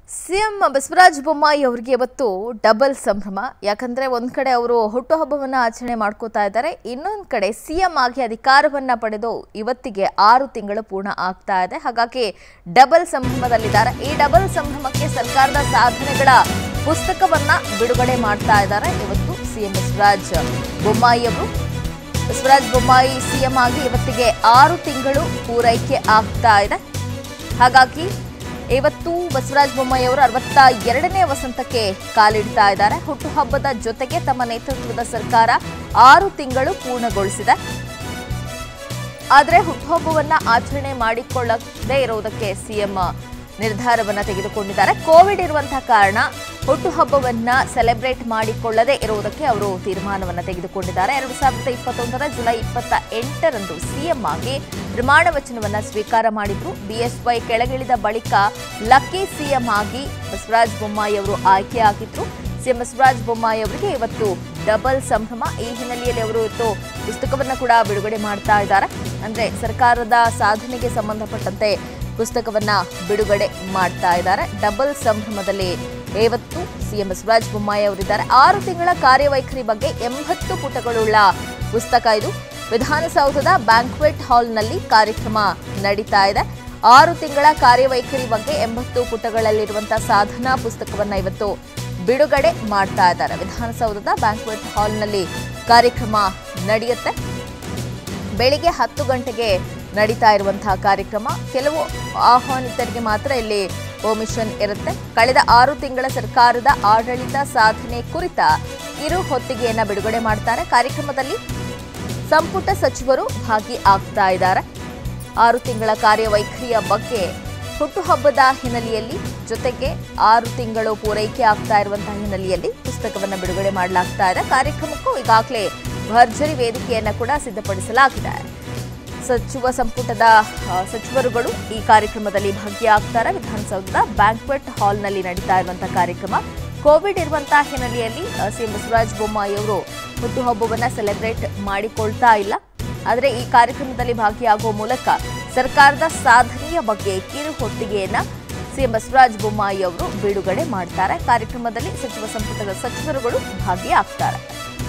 CM Basavaraj Bommai ಅವರಿಗೆ ಇವತ್ತು double ಸಂಭ್ರಮ ಯಾಕಂದ್ರೆ ಒಂದ್ ಕಡೆ ಅವರು ಹುಟ್ಟುಹಬ್ಬವನ್ನ ಆಚರಣೆ ಮಾಡ್ಕೋತಾ ಇದ್ದಾರೆ ಇನ್ನೊಂದ್ ಕಡೆ ಸಿಎಂ ಆಗಿ ಅಧಿಕಾರವನ್ನ ಪಡೆದು ಇವತ್ತಿಗೆ ಆರು ತಿಂಗಳು ಪೂರ್ಣ ಆಗ್ತಾ ಇದೆ ಹಾಗಾಗಿ ಡಬಲ್ ಸಂಭ್ರಮದಲ್ಲಿದ್ದಾರೆ ಈ ಡಬಲ್ ಸಂಭ್ರಮಕ್ಕೆ ಸರ್ಕಾರದ ಸಾಧನೆಗಳ ಪುಸ್ತಕವನ್ನ ಬಿಡುಗಡೆ ಮಾಡ್ತಾ ಇದ್ದಾರೆ ಇವತ್ತು ಸಿಎಂ ಬಸವರಾಜ ಬೊಮ್ಮಾಯಿ ಅವರು ಬಸವರಾಜ ಬೊಮ್ಮಾಯಿ ಸಿಎಂ ಆಗಿ ಇವತ್ತಿಗೆ ಆರು ತಿಂಗಳು ಪೂರೈಕೆ ಆಗ್ತಾ ಇದೆ ಹಾಗಾಗಿ ಇವತ್ತು ಬಸವರಾಜ ಬೊಮ್ಮಾಯಿ ಅವರು ಅರವತ್ತ ಎರಡನೇ ವಸಂತಕ್ಕೆ ಕಾಲಿಡ್ತಾ ಇದ್ದಾರೆ ಹುಟ್ಟುಹಬ್ಬದ ಜೊತೆಗೆ ತಮ್ಮ ನೇತೃತ್ವದ ಸರ್ಕಾರ ಆರು ತಿಂಗಳು ಪೂರ್ಣಗೊಳಿಸಿದೆ ಆದರೆ ಹುಟ್ಟುಹಬ್ಬವನ್ನ ಆಚರಣೆ ಮಾಡಿಕೊಳ್ಳದೇ ಇರುವುದಕ್ಕೆ ಸಿಎಂ ನಿರ್ಧಾರವನ್ನ ತೆಗೆದುಕೊಂಡಿದ್ದಾರೆ ಕೋವಿಡ್ ಇರುವಂತಹ ಕಾರಣ ಹುಟ್ಟುಹಬ್ಬವನ್ನ ಸೆಲೆಬ್ರೇಟ್ ಮಾಡಿಕೊಳ್ಳದೇ ಇರುವುದಕ್ಕೆ ಅವರು ತೀರ್ಮಾನವನ್ನ ತೆಗೆದುಕೊಂಡಿದ್ದಾರೆ ಎರಡು ಸಾವಿರದ ಇಪ್ಪತ್ತೊಂದರ ಜುಲೈ ಇಪ್ಪತ್ತ ಎಂಟರಂದು ಸಿಎಂ ಆಗಿ ಪ್ರಮಾಣ ವಚನವನ್ನ ಸ್ವೀಕಾರ ಮಾಡಿದ್ರು ಬಿಎಸ್ವೈ ಕೆಳಗಿಳಿದ ಬಳಿಕ ಲಕ್ಕಿ ಸಿಎಂ ಆಗಿ ಬಸವರಾಜ ಬೊಮ್ಮಾಯಿ ಅವರು ಆಯ್ಕೆಯಾಗಿದ್ರು ಸಿಎಂ ಬಸವರಾಜ ಬೊಮ್ಮಾಯಿ ಅವರಿಗೆ ಇವತ್ತು ಡಬಲ್ ಸಂಭ್ರಮ ಈ ಹಿನ್ನೆಲೆಯಲ್ಲಿ ಅವರು ಇವತ್ತು ಪುಸ್ತಕವನ್ನ ಕೂಡ ಬಿಡುಗಡೆ ಮಾಡ್ತಾ ಇದ್ದಾರೆ ಅಂದ್ರೆ ಸರ್ಕಾರದ ಸಾಧನೆಗೆ ಸಂಬಂಧಪಟ್ಟಂತೆ ಪುಸ್ತಕವನ್ನ ಬಿಡುಗಡೆ ಮಾಡ್ತಾ ಇದ್ದಾರೆ ಡಬಲ್ ಸಂಭ್ರಮದಲ್ಲಿ ಇವತ್ತು ಸಿಎಂ ಬಸವರಾಜ ಬೊಮ್ಮಾಯಿ ಅವರಿದ್ದಾರೆ ಆರು ತಿಂಗಳ ಕಾರ್ಯವೈಖರಿ ಬಗ್ಗೆ ಎಂಬತ್ತು ಪುಟಗಳುಳ್ಳ ಪುಸ್ತಕ ಇದು ವಿಧಾನಸೌಧದ ಬ್ಯಾಂಕ್ವೆಟ್ ಹಾಲ್ನಲ್ಲಿ ಕಾರ್ಯಕ್ರಮ ನಡೀತಾ ಇದೆ ಆರು ತಿಂಗಳ ಕಾರ್ಯವೈಖರಿ ಬಗ್ಗೆ ಎಂಬತ್ತು ಪುಟಗಳಲ್ಲಿರುವಂತಹ ಸಾಧನಾ ಪುಸ್ತಕವನ್ನ ಇವತ್ತು ಬಿಡುಗಡೆ ಮಾಡ್ತಾ ಇದ್ದಾರೆ ವಿಧಾನಸೌಧದ ಬ್ಯಾಂಕ್ವೆಟ್ ಹಾಲ್ನಲ್ಲಿ ಕಾರ್ಯಕ್ರಮ ನಡೆಯುತ್ತೆ ಬೆಳಿಗ್ಗೆ ಹತ್ತು ಗಂಟೆಗೆ ನಡೀತಾ ಇರುವಂತಹ ಕಾರ್ಯಕ್ರಮ ಕೆಲವು ಆಹ್ವಾನಿತರಿಗೆ ಮಾತ್ರ ಇಲ್ಲಿ ಪರ್ಮಿಷನ್ ಇರುತ್ತೆ ಕಳೆದ ಆರು ತಿಂಗಳ ಸರ್ಕಾರದ ಆಡಳಿತ ಸಾಧನೆ ಕುರಿತ ಕಿರು ಹೊತ್ತಿಗೆಯನ್ನ ಬಿಡುಗಡೆ ಮಾಡ್ತಾರೆ ಕಾರ್ಯಕ್ರಮದಲ್ಲಿ ಸಂಪುಟ ಸಚಿವರು ಭಾಗಿ ಆಗ್ತಾ ಇದ್ದಾರೆ ಆರು ತಿಂಗಳ ಕಾರ್ಯವೈಖರಿಯ ಬಗ್ಗೆ ಹುಟ್ಟುಹಬ್ಬದ ಹಿನ್ನೆಲೆಯಲ್ಲಿ ಜೊತೆಗೆ ಆರು ತಿಂಗಳು ಪೂರೈಕೆ ಆಗ್ತಾ ಇರುವಂತಹ ಹಿನ್ನೆಲೆಯಲ್ಲಿ ಪುಸ್ತಕವನ್ನು ಬಿಡುಗಡೆ ಮಾಡಲಾಗ್ತಾ ಇದೆ ಕಾರ್ಯಕ್ರಮಕ್ಕೂ ಈಗಾಗಲೇ ಭರ್ಜರಿ ವೇದಿಕೆಯನ್ನ ಕೂಡ ಸಿದ್ಧಪಡಿಸಲಾಗಿದೆ ಸಚಿವ ಸಂಪುಟದ ಆ, ಸಚಿವರುಗಳು ಈ ಕಾರ್ಯಕ್ರಮದಲ್ಲಿ ಭಾಗಿಯಾಗ್ತಾರೆ ವಿಧಾನಸೌಧದ ಬ್ಯಾಂಕ್ವೆಟ್ ಹಾಲ್ನಲ್ಲಿ ನಡೀತಾ ಇರುವಂತಹ ಕಾರ್ಯಕ್ರಮ ಕೋವಿಡ್ ಇರುವಂತಹ ಹಿನ್ನೆಲೆಯಲ್ಲಿ ಆ, ಸಿಎಂ ಬಸವರಾಜ ಬೊಮ್ಮಾಯಿ ಅವರು ಹುಟ್ಟುಹಬ್ಬವನ್ನ ಸೆಲೆಬ್ರೇಟ್ ಮಾಡಿಕೊಳ್ತಾ ಇಲ್ಲ ಆದರೆ ಈ ಕಾರ್ಯಕ್ರಮದಲ್ಲಿ ಭಾಗಿಯಾಗುವ ಮೂಲಕ ಸರ್ಕಾರದ ಸಾಧನೆಯ ಬಗ್ಗೆ ಕಿರು ಹೊತ್ತಿಗೆಯನ್ನ ಸಿಎಂ ಬಸವರಾಜ ಬೊಮ್ಮಾಯಿ ಅವರು ಬಿಡುಗಡೆ ಮಾಡ್ತಾರೆ ಕಾರ್ಯಕ್ರಮದಲ್ಲಿ ಸಚಿವ ಸಂಪುಟದ ಸಚಿವರುಗಳು ಭಾಗಿಯಾಗ್ತಾರೆ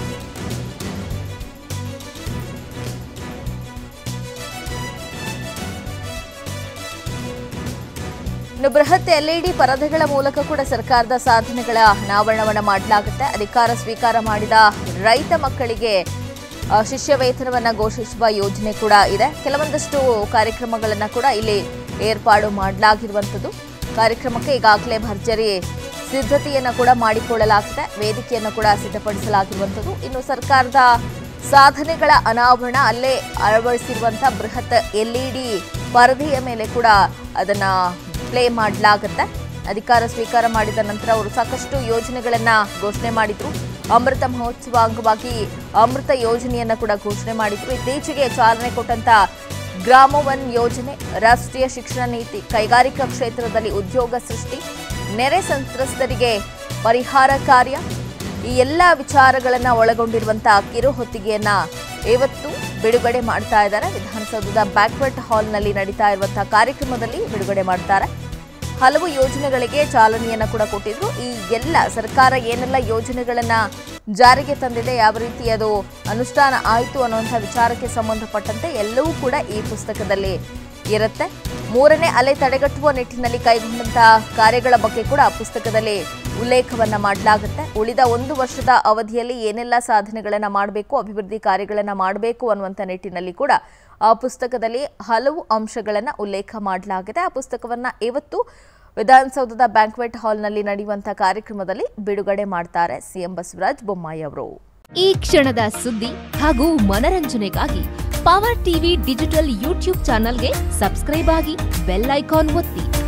ಇನ್ನು ಬೃಹತ್ ಎಲ್ಇಡಿ ಪರದೆಗಳ ಮೂಲಕ ಕೂಡ ಸರ್ಕಾರದ ಸಾಧನೆಗಳ ಅನಾವರಣವನ್ನ ಮಾಡಲಾಗುತ್ತೆ ಅಧಿಕಾರ ಸ್ವೀಕಾರ ಮಾಡಿದ ರೈತ ಮಕ್ಕಳಿಗೆ ಆ, ಶಿಷ್ಯ ವೇತನವನ್ನ ಘೋಷಿಸುವ ಯೋಜನೆ ಕೂಡ ಇದೆ ಕೆಲವೊಂದಷ್ಟು ಕಾರ್ಯಕ್ರಮಗಳನ್ನ ಕೂಡ ಇಲ್ಲಿ ಏರ್ಪಾಡು ಮಾಡಲಾಗಿರುವಂಥದ್ದು ಕಾರ್ಯಕ್ರಮಕ್ಕೆ ಈಗಾಗಲೇ ಭರ್ಜರಿ ಸಿದ್ಧತೆಯನ್ನ ಕೂಡ ಮಾಡಿಕೊಳ್ಳಲಾಗಿದೆ ವೇದಿಕೆಯನ್ನು ಕೂಡ ಸಿದ್ಧಪಡಿಸಲಾಗಿರುವಂಥದ್ದು ಇನ್ನು ಸರ್ಕಾರದ ಸಾಧನೆಗಳ ಅನಾವರಣ ಅಲ್ಲೇ ಅಳವಡಿಸಿರುವಂತಹ ಬೃಹತ್ ಎಲ್ಇಡಿ ಪರದೆಯ ಮೇಲೆ ಕೂಡ ಅದನ್ನ ಪ್ಲೇ ಮಾಡಲಾಗುತ್ತೆ ಅಧಿಕಾರ ಸ್ವೀಕಾರ ಮಾಡಿದ ನಂತರ ಅವರು ಸಾಕಷ್ಟು ಯೋಜನೆಗಳನ್ನ ಘೋಷಣೆ ಮಾಡಿದ್ರು ಅಮೃತ ಮಹೋತ್ಸವ ಅಂಗವಾಗಿ ಅಮೃತ ಯೋಜನೆಯನ್ನ ಕೂಡ ಘೋಷಣೆ ಮಾಡಿದ್ರು ಇತ್ತೀಚೆಗೆ ಚಾಲನೆ ಕೊಟ್ಟಂತ ಗ್ರಾಮ ಒನ್ ಯೋಜನೆ ರಾಷ್ಟ್ರೀಯ ಶಿಕ್ಷಣ ನೀತಿ ಕೈಗಾರಿಕಾ ಕ್ಷೇತ್ರದಲ್ಲಿ ಉದ್ಯೋಗ ಸೃಷ್ಟಿ ನೆರೆ ಸಂತ್ರಸ್ತರಿಗೆ ಪರಿಹಾರ ಕಾರ್ಯ ಈ ಎಲ್ಲ ವಿಚಾರಗಳನ್ನ ಒಳಗೊಂಡಿರುವಂತಹ ಕಿರು ಹೊತ್ತಿಗೆಯನ್ನ ಇವತ್ತು ಬಿಡುಗಡೆ ಮಾಡ್ತಾ ಇದ್ದಾರೆ ವಿಧಾನಸೌಧದ ಬ್ಯಾಂಕ್ವೆಟ್ ಹಾಲ್ನಲ್ಲಿ ನಡೀತಾ ಇರುವಂತಹ ಕಾರ್ಯಕ್ರಮದಲ್ಲಿ ಬಿಡುಗಡೆ ಮಾಡ್ತಾರೆ ಹಲವು ಯೋಜನೆಗಳಿಗೆ ಚಾಲನೆಯನ್ನ ಕೂಡ ಕೊಟ್ಟಿದ್ರು ಈ ಎಲ್ಲ ಸರ್ಕಾರ ಏನೆಲ್ಲ ಯೋಜನೆಗಳನ್ನ ಜಾರಿಗೆ ತಂದಿದೆ ಯಾವ ರೀತಿ ಅದು ಅನುಷ್ಠಾನ ಆಯಿತು ಅನ್ನುವಂಥ ವಿಚಾರಕ್ಕೆ ಸಂಬಂಧಪಟ್ಟಂತೆ ಎಲ್ಲವೂ ಕೂಡ ಈ ಪುಸ್ತಕದಲ್ಲಿ ಇರುತ್ತೆ ಮೂರನೇ ಅಲೆ ತಡೆಗಟ್ಟುವ ನಿಟ್ಟಿನಲ್ಲಿ ಕೈಗೊಂಡಂತಹ ಕಾರ್ಯಗಳ ಬಗ್ಗೆ ಕೂಡ ಪುಸ್ತಕದಲ್ಲಿ ಉಲ್ಲೇಖವನ್ನ ಮಾಡಲಾಗುತ್ತೆ ಉಳಿದ ಒಂದು ವರ್ಷದ ಅವಧಿಯಲ್ಲಿ ಏನೆಲ್ಲ ಸಾಧನೆಗಳನ್ನ ಮಾಡಬೇಕು ಅಭಿವೃದ್ಧಿ ಕಾರ್ಯಗಳನ್ನ ಮಾಡಬೇಕು ಅನ್ನುವಂಥ ನಿಟ್ಟಿನಲ್ಲಿ ಕೂಡ ಆ ಪುಸ್ತಕದಲ್ಲಿ ಹಲವು ಅಂಶಗಳನ್ನ ಉಲ್ಲೇಖ ಮಾಡಲಾಗಿದೆ ಆ ಪುಸ್ತಕವನ್ನ ಇವತ್ತು ವಿಧಾನಸೌಧದ ಬ್ಯಾಂಕ್ವೆಟ್ ಹಾಲ್ನಲ್ಲಿ ನಡೆಯುವಂತಹ ಕಾರ್ಯಕ್ರಮದಲ್ಲಿ ಬಿಡುಗಡೆ ಮಾಡ್ತಾರೆ ಸಿಎಂ ಬಸವರಾಜ ಬೊಮ್ಮಾಯಿ ಅವರು ಈ ಕ್ಷಣದ ಸುದ್ದಿ ಹಾಗೂ ಮನರಂಜನೆಗಾಗಿ ಪವರ್ ಟಿವಿ ಡಿಜಿಟಲ್ ಯೂಟ್ಯೂಬ್ ಚಾನಲ್ಗೆ ಸಬ್ಸ್ಕ್ರೈಬ್ ಆಗಿ ಬೆಲ್ ಐಕಾನ್ ಒತ್ತಿ